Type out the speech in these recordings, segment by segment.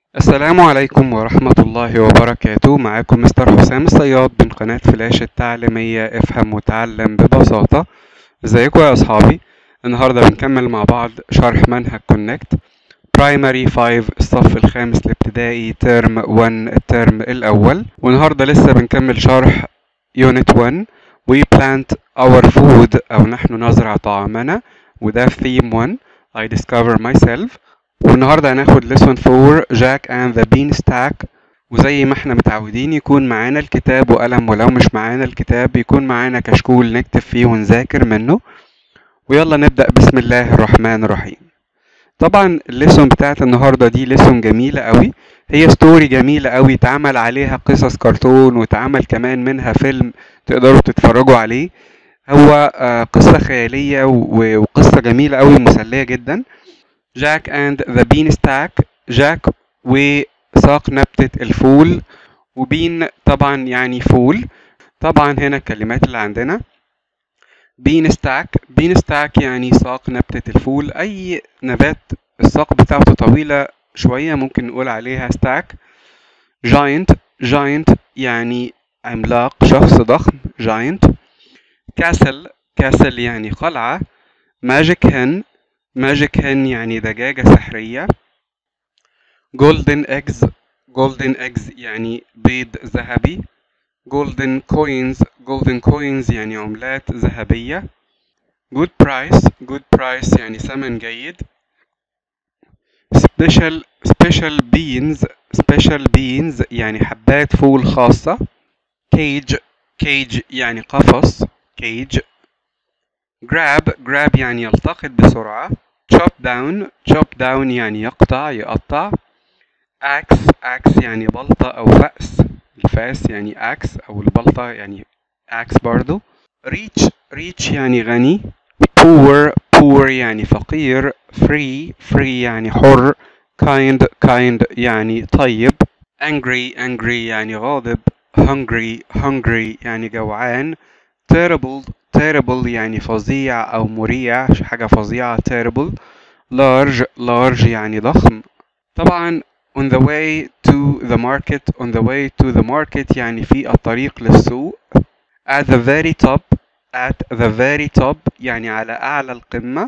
السلام عليكم ورحمة الله وبركاته معاكم مستر حسام الصياد من قناة فلاش التعليمية افهم وتعلم ببساطة ازيكم يا اصحابي النهاردة بنكمل مع بعض شرح منهج كونكت برايمري 5 الصف الخامس الابتدائي ترم 1 الترم الاول والنهاردة لسه بنكمل شرح يونت 1 We plant our food او نحن نزرع طعامنا وده في theme 1 I discover myself والنهاردة هناخد lesson 4 Jack and the Beanstalk وزي ما احنا متعودين يكون معانا الكتاب وقلم ولو مش معانا الكتاب يكون معانا كشكول نكتب فيه ونذاكر منه ويلا نبدأ بسم الله الرحمن الرحيم طبعا الليسون بتاعت النهاردة دي ليسون جميلة قوي هي ستوري جميلة قوي اتعمل عليها قصص كرتون واتعمل كمان منها فيلم تقدروا تتفرجوا عليه هو آه، قصة خيالية و- وقصة جميلة قوي ومسلية جدا جاك اند ذا بين ستاك جاك وساق نبتة الفول وبين طبعا يعني فول طبعا هنا الكلمات اللي عندنا بين ستاك بين ستاك يعني ساق نبتة الفول أي نبات الساق بتاعته طويلة شوية ممكن نقول عليها ستاك جاينت جاينت يعني عملاق شخص ضخم جاينت كاسل كاسل يعني قلعة ماجيك هن ماجيك هن يعني دجاجة سحرية جولدن ايجز جولدن ايجز يعني بيض ذهبي جولدن كوينز جولدن كوينز يعني عملات ذهبية good price good price يعني ثمن جيد special special beans special beans يعني حبات فول خاصة cage cage يعني قفص cage grab grab يعني يلتقط بسرعة chop down chop down يعني يقطع يقطع axe axe يعني بلطة أو فأس الفاس يعني axe أو البلطة يعني axe برضو rich rich يعني غني poor poor يعني فقير free free يعني حر kind kind يعني طيب angry angry يعني غاضب hungry hungry يعني جوعان terrible terrible يعني فظيع أو مريع حاجة فظيعة terrible large large يعني ضخم طبعا on the way to the market on the way to the market يعني في الطريق للسوق at the very top at the very top يعني على أعلى القمة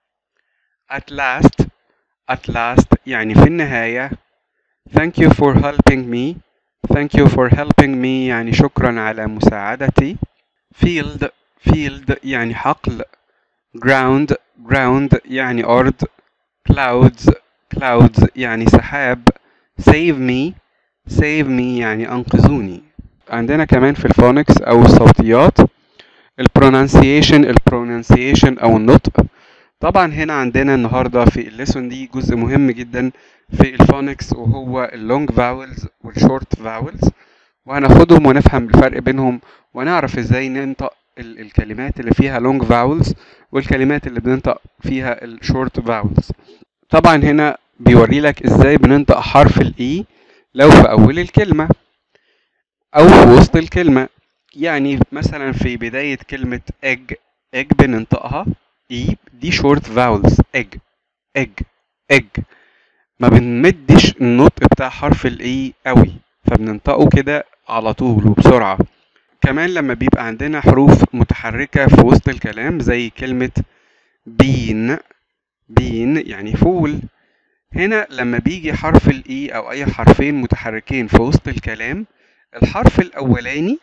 at last at last يعني في النهاية thank you for helping me thank you for helping me يعني شكرا على مساعدتي field field يعني حقل ground ground يعني أرض clouds clouds يعني سحاب save me save me يعني أنقذوني عندنا كمان في الفونكس أو الصوتيات البرونانسيشن البرونانسيشن أو النطق طبعا هنا عندنا النهاردة في الليسون دي جزء مهم جدا في الفونكس وهو اللونج فاولز والشورت فاولز وهناخدهم ونفهم الفرق بينهم ونعرف ازاي ننطق ال- الكلمات اللي فيها لونج فاولز والكلمات اللي بننطق فيها الشورت فاولز طبعا هنا بيوري لك ازاي بننطق حرف الاي لو في اول الكلمة او في وسط الكلمة يعني مثلا في بداية كلمة egg egg بننطقها اي دي شورت فاولز egg egg egg ما بنمدش النطق بتاع حرف الاي قوي فبننطقه كده على طول وبسرعة كمان لما بيبقى عندنا حروف متحركة في وسط الكلام زي كلمة بين بين يعني فول هنا لما بيجي حرف الاي او اي حرفين متحركين في وسط الكلام الحرف الاولاني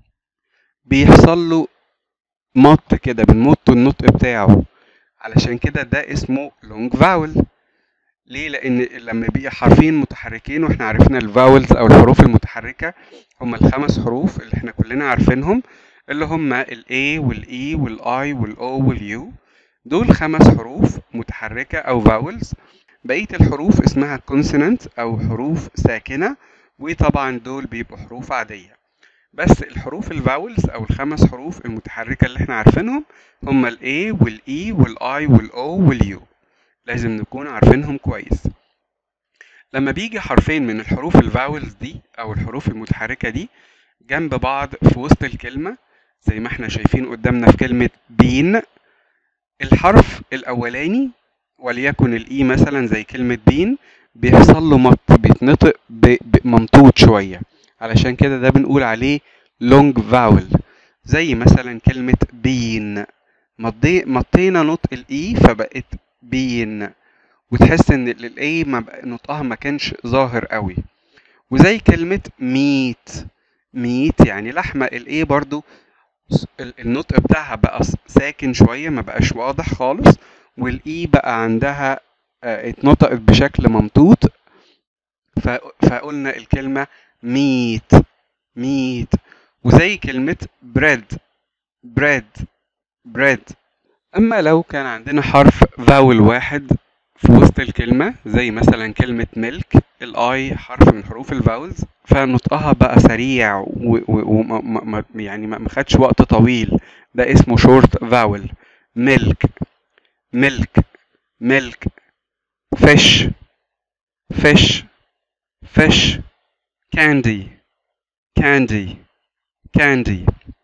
بيحصل له مط كده بنمط النطق بتاعه علشان كده ده اسمه لونج فاول ليه لان لما بيجي حرفين متحركين واحنا عرفنا الفاولز او الحروف المتحركه هم الخمس حروف اللي احنا كلنا عارفينهم اللي هم ال A وال E وال I وال O وال U دول خمس حروف متحركة أو vowels بقية الحروف اسمها consonant أو حروف ساكنة وطبعا دول بيبقوا حروف عادية بس الحروف الفاولز أو الخمس حروف المتحركة اللي احنا عارفينهم هم ال A وال E وال I وال O وال U لازم نكون عارفينهم كويس لما بيجي حرفين من الحروف الفاولز دي أو الحروف المتحركة دي جنب بعض في وسط الكلمة زي ما احنا شايفين قدامنا في كلمة بين الحرف الأولاني وليكن الإي مثلا زي كلمة بين بيحصل له مط بيتنطق ب- ب- ممطوط شوية علشان كده ده بنقول عليه long vowel زي مثلا كلمة بين مضي مطينا نطق الاي فبقت بين وتحس ان الاي ما بق- نطقها ما كانش ظاهر قوي وزي كلمة ميت ميت يعني لحمة الاي برضو س- ال- النطق بتاعها بقى س- ساكن شوية ما بقاش واضح خالص والاي بقى عندها آه، اتنطقت بشكل ممطوط ف- فقلنا الكلمة ميت ميت وزي كلمة bread bread bread أما لو كان عندنا حرف فاول واحد في وسط الكلمة زي مثلا كلمة ميلك الاي حرف من حروف الفاولز فنطقها بقى سريع وما يعني ما ما خدش وقت طويل ده اسمه شورت فاول ميلك ميلك ميلك فيش فيش فيش كاندي كاندي كاندي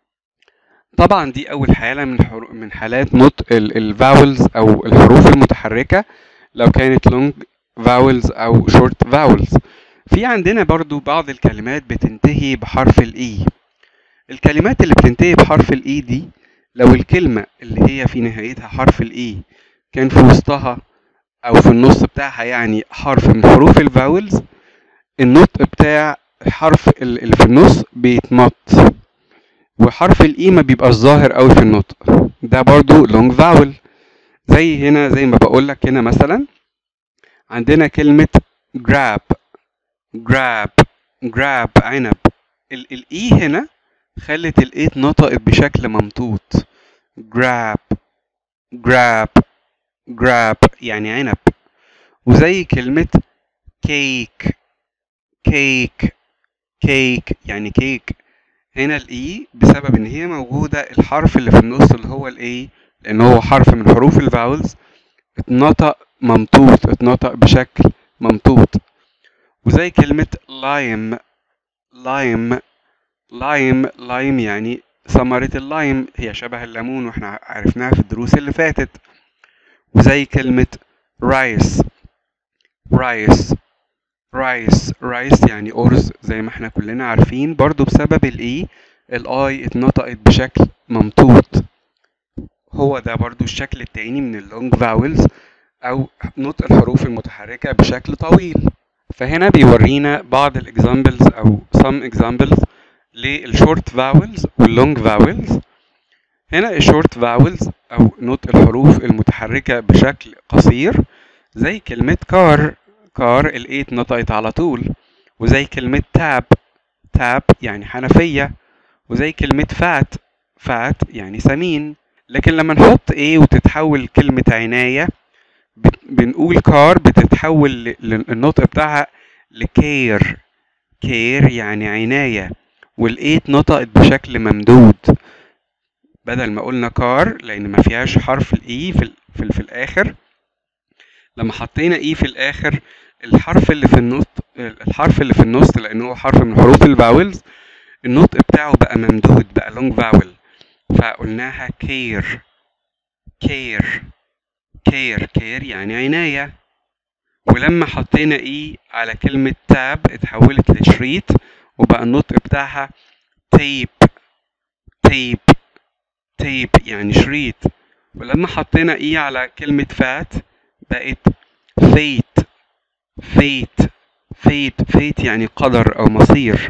طبعا دي اول حاله من حرو... من حالات نطق الفاولز او الحروف المتحركه لو كانت لونج فاولز او شورت فاولز في عندنا برضو بعض الكلمات بتنتهي بحرف الاي الكلمات اللي بتنتهي بحرف الاي دي لو الكلمه اللي هي في نهايتها حرف الاي كان في وسطها او في النص بتاعها يعني حرف من حروف الفاولز النطق بتاع الحرف ال- اللي في النص بيتمط وحرف الاي ما بيبقاش ظاهر قوي في النطق ده برضو لونج فاول زي هنا زي ما بقول لك هنا مثلا عندنا كلمة grab grab grab عنب ال- الاي هنا خلت الاي اتنطقت بشكل ممطوط grab grab grab يعني عنب وزي كلمة cake cake cake يعني كيك هنا الاي بسبب ان هي موجودة الحرف اللي في النص اللي هو الاي لان هو حرف من حروف الفاولز اتنطق ممطوط اتنطق بشكل ممطوط وزي كلمة لايم لايم لايم لايم يعني ثمرة اللايم هي شبه الليمون واحنا عرفناها في الدروس اللي فاتت وزي كلمة رايس رايس رايس رايس يعني أرز زي ما احنا كلنا عارفين برضو بسبب الاي الاي اتنطقت بشكل ممطوط هو ده برضو الشكل التاني من اللونج فاولز او نطق الحروف المتحركة بشكل طويل فهنا بيورينا بعض الاكزامبلز او some examples للشورت فاولز واللونج فاولز هنا الشورت فاولز او نطق الحروف المتحركة بشكل قصير زي كلمة كار كار الاي اتنطقت على طول وزي كلمة تاب تاب يعني حنفية وزي كلمة فات فات يعني سمين لكن لما نحط ايه وتتحول كلمة عناية بت- بنقول كار بتتحول ل- ل- النطق بتاعها لكير كير يعني عناية والايه اتنطقت بشكل ممدود بدل ما قلنا كار لان ما فيهاش حرف الاي في ال في, ال في الاخر لما حطينا اي في الاخر الحرف اللي في النص الحرف اللي في النص لانه هو حرف من حروف الفاولز النطق بتاعه بقى ممدود بقى لونج فاول فقلناها كير كير كير كير يعني عناية ولما حطينا اي على كلمة تاب اتحولت لشريط وبقى النطق بتاعها تيب تيب تيب يعني شريط ولما حطينا اي على كلمة فات بقت فيت فيت فيت فيت يعني قدر او مصير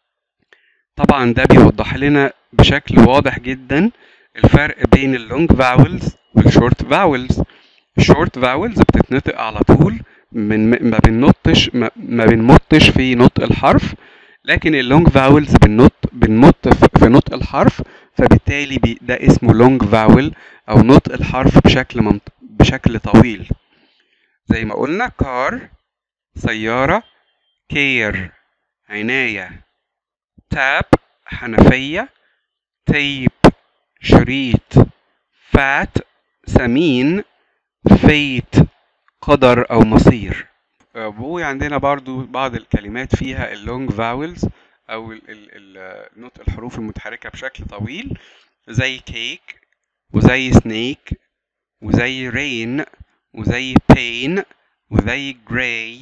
طبعا ده بيوضح لنا بشكل واضح جدا الفرق بين اللونج فاولز والشورت فاولز الشورت فاولز بتتنطق على طول من ما بننطش ما ما بنمطش في نطق الحرف لكن اللونج فاولز بننط بنمط في في نطق الحرف فبالتالي بي ده اسمه لونج فاول او نطق الحرف بشكل منط... بشكل طويل زي ما قلنا كار سيارة كير عناية تاب حنفية تيب شريط فات سمين فيت قدر أو مصير بوي عندنا برضو بعض الكلمات فيها اللونج فاولز أو ال- ال- ال- نطق الحروف المتحركة بشكل طويل زي كيك وزي سنيك وزي رين وزي بين وزي جراي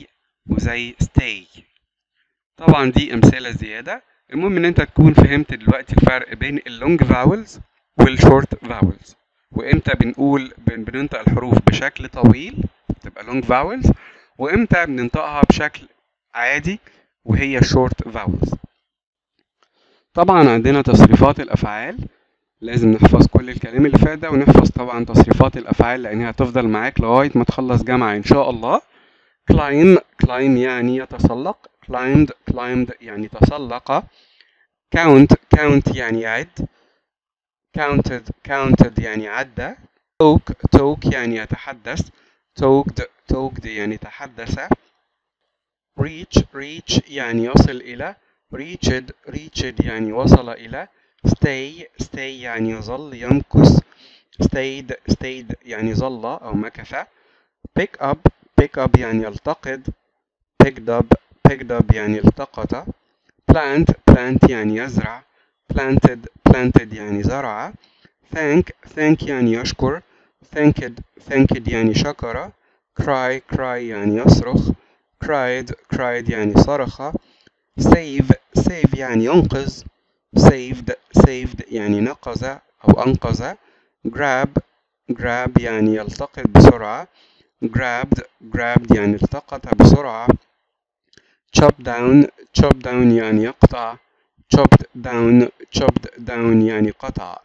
وزي stay طبعا دي أمثلة زيادة المهم إن أنت تكون فهمت دلوقتي الفرق بين اللونج فاولز والشورت فاولز وإمتى بنقول بن- بننطق الحروف بشكل طويل تبقى لونج فاولز وإمتى بننطقها بشكل عادي وهي شورت فاولز طبعا عندنا تصريفات الأفعال لازم نحفظ كل الكلام اللي فات ده ونحفظ طبعا تصريفات الأفعال لأنها هتفضل معاك لغاية ما تخلص جامعة إن شاء الله climb climb يعني يتسلق climbed climbed يعني تسلق count count يعني يعد counted counted يعني عدى talk talk يعني يتحدث talked talked يعني تحدث reach reach يعني يصل إلى reached reached يعني وصل إلى stay stay يعني يظل يمكث stayed stayed يعني ظل أو مكث pick up pick up يعني يلتقط picked up picked up يعني التقط plant plant يعني يزرع planted planted يعني زرع thank thank يعني يشكر thanked thanked يعني شكر cry cry يعني يصرخ cried cried يعني صرخ save save يعني ينقذ saved saved يعني نقذ أو أنقذ grab grab يعني يلتقط بسرعة grabbed grabbed يعني التقط بسرعة chop down chop down يعني يقطع chopped down chopped down يعني قطع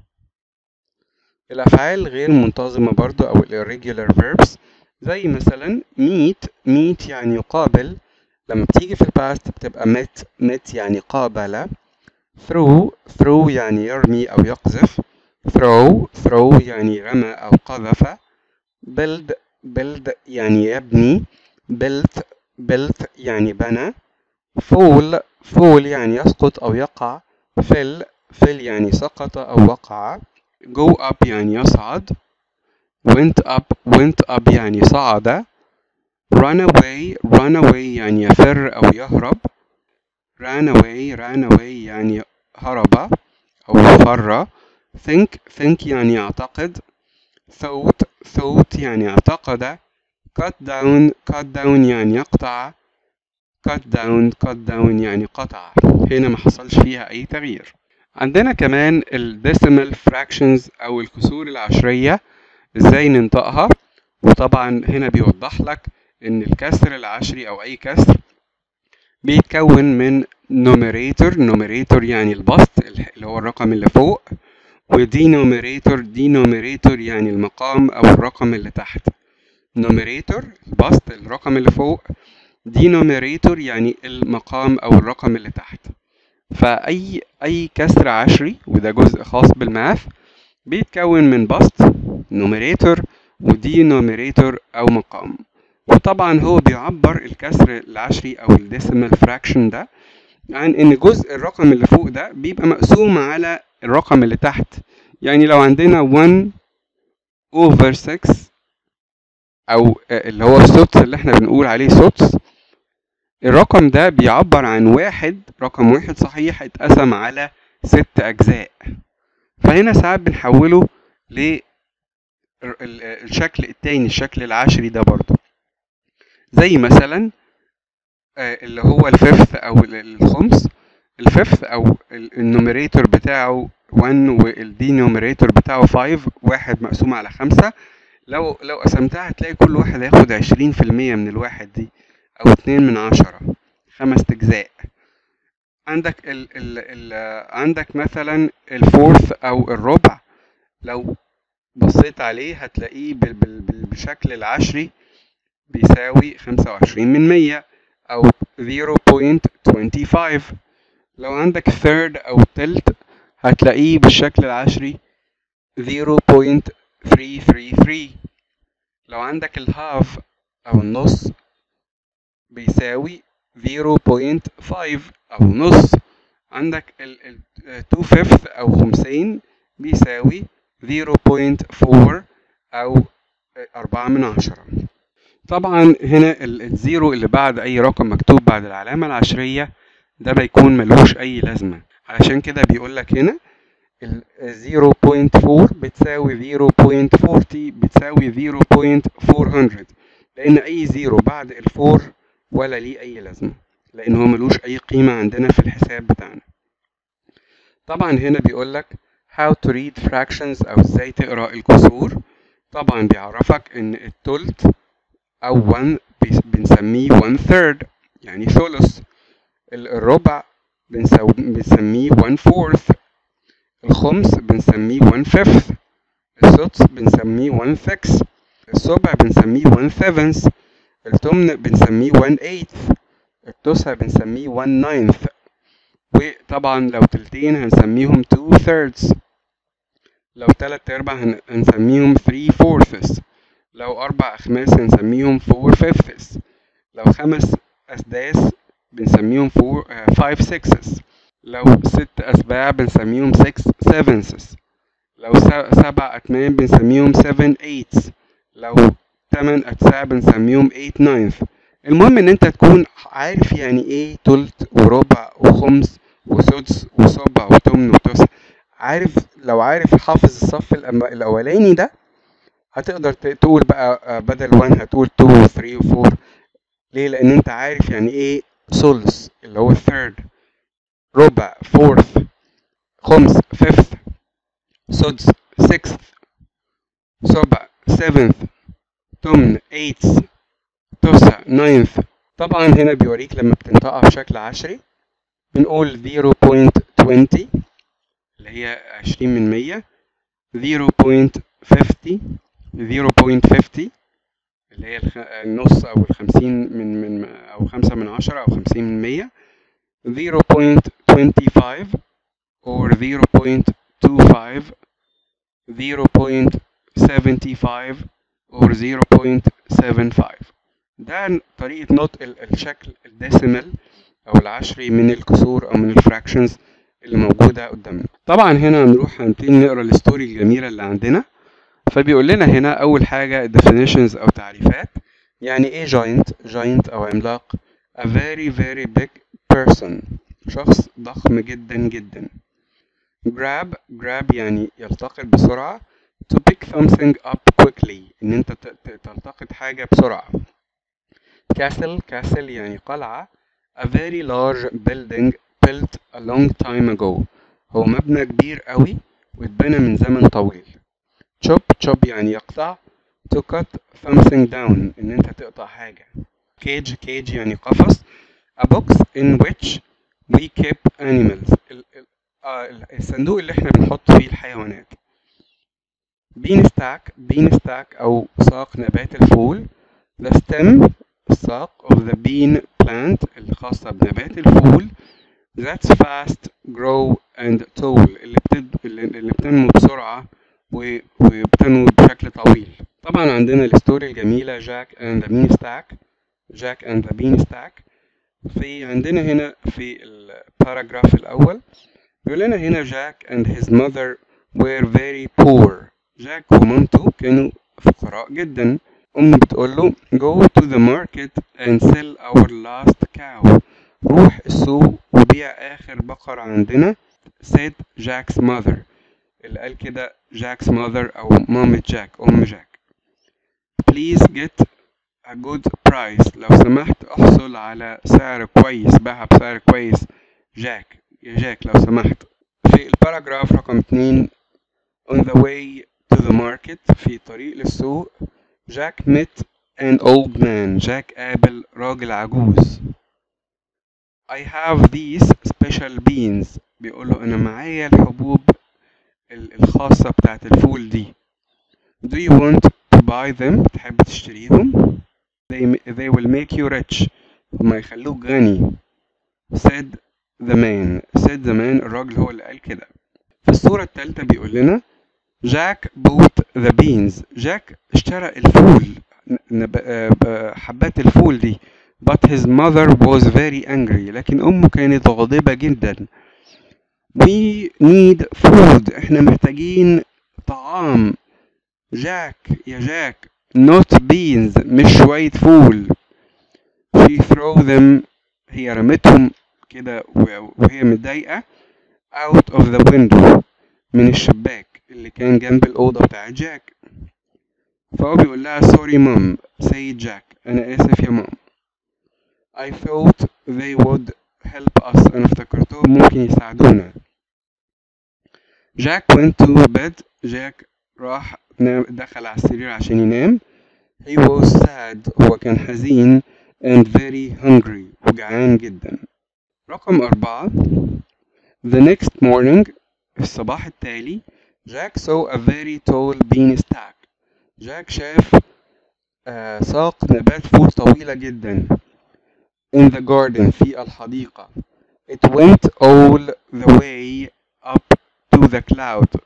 الأفعال غير منتظمة برضو أو ال irregular verbs زي مثلا meet meet يعني يقابل لما بتيجي في الباست بتبقى met met يعني قابل throw throw يعني يرمي أو يقذف throw throw يعني رمى أو قذف build build يعني يبني built built يعني بنى fall fall يعني يسقط أو يقع fill fill يعني سقط أو وقع go up يعني يصعد went up went up يعني صعد run away run away يعني يفر أو يهرب ran away ran away يعني هرب أو فر think think يعني يعتقد thought thought يعني اعتقد cut down cut down يعني يقطع cut down cut down يعني قطع هنا ما حصلش فيها أي تغيير عندنا كمان ال decimal fractions أو الكسور العشرية إزاي ننطقها وطبعا هنا بيوضح لك إن الكسر العشري أو أي كسر بيتكون من numerator numerator يعني البسط اللي هو الرقم اللي فوق ودينوميريتور دينوميريتور يعني المقام أو الرقم اللي تحت نوميريتور البسط الرقم اللي فوق دينوميريتور يعني المقام أو الرقم اللي تحت فأي أي كسر عشري وده جزء خاص بالماث بيتكون من بسط نوميريتور ودينوميريتور أو مقام وطبعا هو بيعبر الكسر العشري أو الديسيمال فراكشن ده عن إن جزء الرقم اللي فوق ده بيبقى مقسوم على الرقم اللي تحت يعني لو عندنا 1 over 6 أو اللي هو السدس اللي احنا بنقول عليه سدس الرقم ده بيعبر عن واحد رقم واحد صحيح اتقسم على ست أجزاء فهنا ساعات بنحوله للشكل التاني الشكل العشري ده برضو زي مثلا اللي هو الفيفث أو الخمس الفيفث أو النوميريتور بتاعه 1 والدينوميريتور بتاعه 5 واحد مقسوم على خمسة لو لو قسمتها هتلاقي كل واحد هياخد عشرين في المية من الواحد دي أو اتنين من عشرة خمس أجزاء عندك ال ال ال عندك مثلا الفورث أو الربع لو بصيت عليه هتلاقيه بالشكل العشري بيساوي خمسة وعشرين من مية أو 0.25 لو عندك third أو تلت هتلاقيه بالشكل العشري 0.333 لو عندك الهاف أو النص بيساوي 0.5 أو نص عندك ال 2 fifth أو خمسين بيساوي 0.4 أو أربعة من عشرة طبعا هنا الزيرو اللي بعد أي رقم مكتوب بعد العلامة العشرية ده بيكون ملوش أي لازمة علشان كده بيقولك هنا ال 0.4 بتساوي 0.40 بتساوي 0.400 لأن أي زيرو بعد الفور ولا ليه أي لازمة لأن هو ملوش أي قيمة عندنا في الحساب بتاعنا طبعا هنا بيقول لك how to read fractions أو إزاي تقرأ الكسور طبعا بيعرفك إن التلت أو 1 بنسميه 1 third يعني ثلث الربع بنسو- بنسميه 1 fourth الخمس بنسميه 1 fifth السدس بنسميه 1 sixth السبع بنسميه 1 seventh التمن بنسميه 1 eighth التسع بنسميه 1 ninth وطبعا لو تلتين هنسميهم 2 thirds لو تلات أرباع هن- هنسميهم 3 fourths لو أربع أخماس هنسميهم 4 fifths لو خمس أسداس بنسميهم 4 5 sixths لو ست أسباع بنسميهم 6 sevenths لو س- سبع أتمام بنسميهم 7 eighths لو تمن أجزاء بنسميهم 8 ninth المهم إن أنت تكون عارف يعني إيه تلت وربع وخمس وسدس وسبع وتمن وتسع عارف لو عارف حافظ الصف الأم- الأولاني ده هتقدر ت- تقول بقى آه، بدل 1 هتقول 2 و 3 و 4 ليه؟ لأن أنت عارف يعني إيه ثلث اللي هو third ربع fourth خمس fifth سدس sixth سبع seventh تمن eighth تسع ninth طبعا هنا بيوريك لما بتنطقها بشكل عشري بنقول 0.20 اللي هي 20 من 100 0.50 0.50 اللي هي الخ... النص او الخمسين من من او خمسة من عشرة او خمسين من مية 0.25 or 0.25 0.75 or 0.75 ده طريقة نطق ال- الشكل الديسيمال أو العشري من الكسور أو من الفراكشنز اللي موجودة قدامنا طبعا هنا هنروح هنبتدي نقرا الستوري الجميلة اللي عندنا فبيقول لنا هنا أول حاجة definitions أو تعريفات يعني إيه giant giant أو عملاق a very very big person شخص ضخم جدا جدا grab grab يعني يلتقط بسرعة to pick something up quickly إن أنت ت- ت- تلتقط حاجة بسرعة castle castle يعني قلعة a very large building built a long time ago هو مبنى كبير قوي واتبنى من زمن طويل chop chop يعني يقطع to cut something down إن أنت تقطع حاجة cage cage يعني قفص a box in which we keep animals ال- ال- آه، ال- الصندوق اللي احنا بنحط فيه الحيوانات bean stack bean stack أو ساق نبات الفول the stem الساق of the bean plant الخاصة بنبات الفول that's fast grow and tall اللي بتد... اللي اللي بتنمو بسرعة و... وبتنمو بشكل طويل طبعا عندنا الستوري الجميلة جاك and the bean stack جاك and the bean stack في عندنا هنا في الباراجراف الأول بيقول لنا هنا جاك and his mother were very poor جاك ومامته كانوا فقراء جدا أمه بتقول له go to the market and sell our last cow روح السوق وبيع آخر بقرة عندنا said Jack's mother اللي قال كده Jack's mother أو مامة جاك أم جاك please get a good price لو سمحت احصل على سعر كويس بيعها بسعر كويس جاك يا جاك لو سمحت في الباراجراف رقم 2 on the way to the market في طريق للسوق جاك met an old man جاك قابل راجل عجوز I have these special beans بيقول له أنا معايا الحبوب ال- الخاصة بتاعت الفول دي Do you want to buy them تحب تشتريهم they, they will make you rich هما يخلوك غني said the man said the man الراجل هو اللي قال كده في الصورة التالتة بيقول لنا جاك bought the beans جاك اشترى الفول نب- آه، ب- حبات الفول دي but his mother was very angry لكن أمه كانت غاضبة جدا we need food احنا محتاجين طعام جاك يا جاك not beans مش شوية فول she throw them هي رمتهم كده و- وهي متضايقة out of the window من الشباك اللي كان جنب الأوضة بتاع جاك فهو بيقول لها sorry mom say جاك أنا آسف يا مام I thought they would help us أنا افتكرتهم ممكن يساعدونا Jack went to bed جاك راح نام دخل على السرير عشان ينام He was sad هو كان حزين and very hungry وجعان جدا رقم أربعة The next morning الصباح التالي Jack saw a very tall beanstalk جاك شاف آه ساق نبات فول طويلة جدا in the garden في الحديقة It went all the way up to the cloud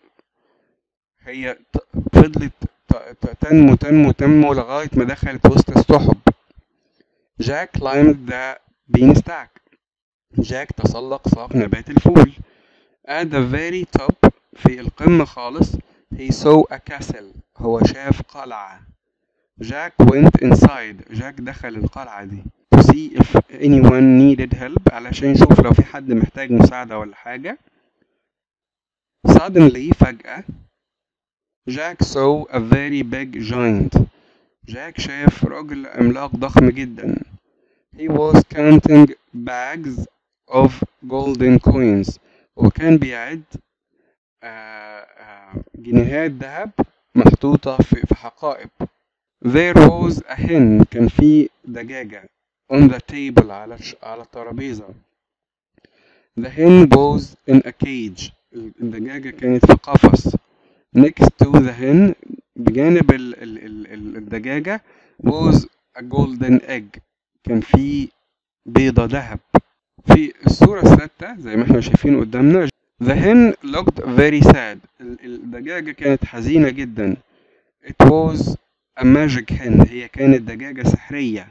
هي ت- فضلت ت- ت- تنمو تنمو تنمو لغاية ما دخلت وسط السحب Jack climbed the beanstalk جاك تسلق ساق نبات الفول At the very top في القمة خالص he saw a castle هو شاف قلعة Jack went inside جاك دخل القلعة دي to see if anyone needed help علشان يشوف لو في حد محتاج مساعدة ولا حاجة Suddenly فجأة Jack saw a very big giant جاك شاف راجل عملاق ضخم جدا He was counting bags of golden coins وكان بيعد آه، آه، جنيهات ذهب محطوطة في في حقائب There was a hen كان في دجاجة on the table على الش- على الترابيزة The hen was in a cage الدجاجة كانت في قفص Next to the hen بجانب ال ال ال ال- الدجاجة was a golden egg كان في بيضة ذهب في الصورة الثابتة زي ما احنا شايفين قدامنا The hen looked very sad ال- الدجاجة كانت حزينة جدا It was a magic hen هي كانت دجاجة سحرية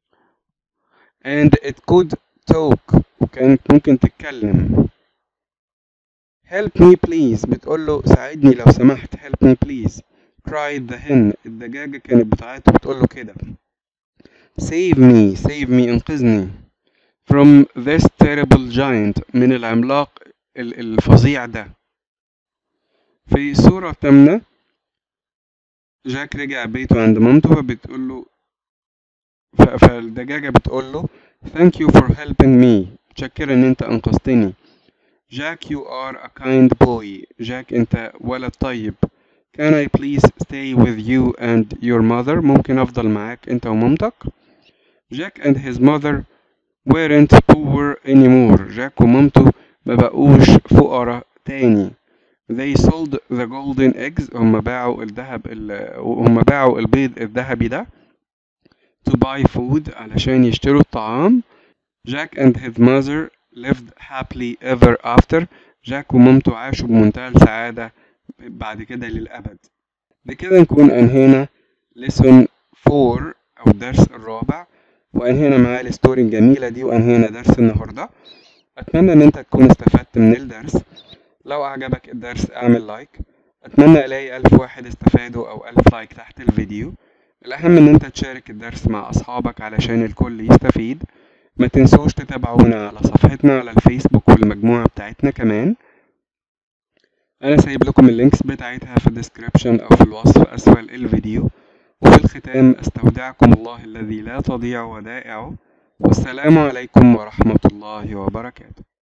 and it could talk وكانت ممكن تتكلم help me please بتقول له ساعدني لو سمحت help me please cried the hen الدجاجة كانت بتعيط وبتقول له كده save me save me انقذني from this terrible giant من العملاق ال- الفظيع ده في الصورة الثامنة جاك رجع بيته عند مامته فبتقول له ف- فالدجاجة بتقول له thank you for helping me متشكرة ان انت انقذتني جاك you are a kind boy جاك انت ولد طيب can I please stay with you and your mother ممكن افضل معاك انت ومامتك جاك and his mother weren't poor anymore جاك ومامته ما بقوش فقراء تاني they sold the golden eggs هم باعوا الذهب ال- هم باعوا البيض الذهبي ده to buy food علشان يشتروا الطعام Jack and his mother lived happily ever after جاك ومامته عاشوا بمنتهى السعادة بعد كده للأبد بكده نكون أنهينا lesson 4 أو الدرس الرابع وأنهينا معاه الستوري الجميلة دي وأنهينا درس النهاردة أتمنى إن أنت تكون استفدت من الدرس لو أعجبك الدرس اعمل لايك أتمنى ألاقي ألف واحد استفادوا أو ألف لايك تحت الفيديو الأهم إن أنت تشارك الدرس مع أصحابك علشان الكل يستفيد ما تنسوش تتابعونا على صفحتنا على الفيسبوك والمجموعة بتاعتنا كمان أنا سايب لكم اللينكس بتاعتها في الديسكريبشن أو في الوصف أسفل الفيديو وفي الختام أستودعكم الله الذي لا تضيع ودائعه والسلام عليكم ورحمة الله وبركاته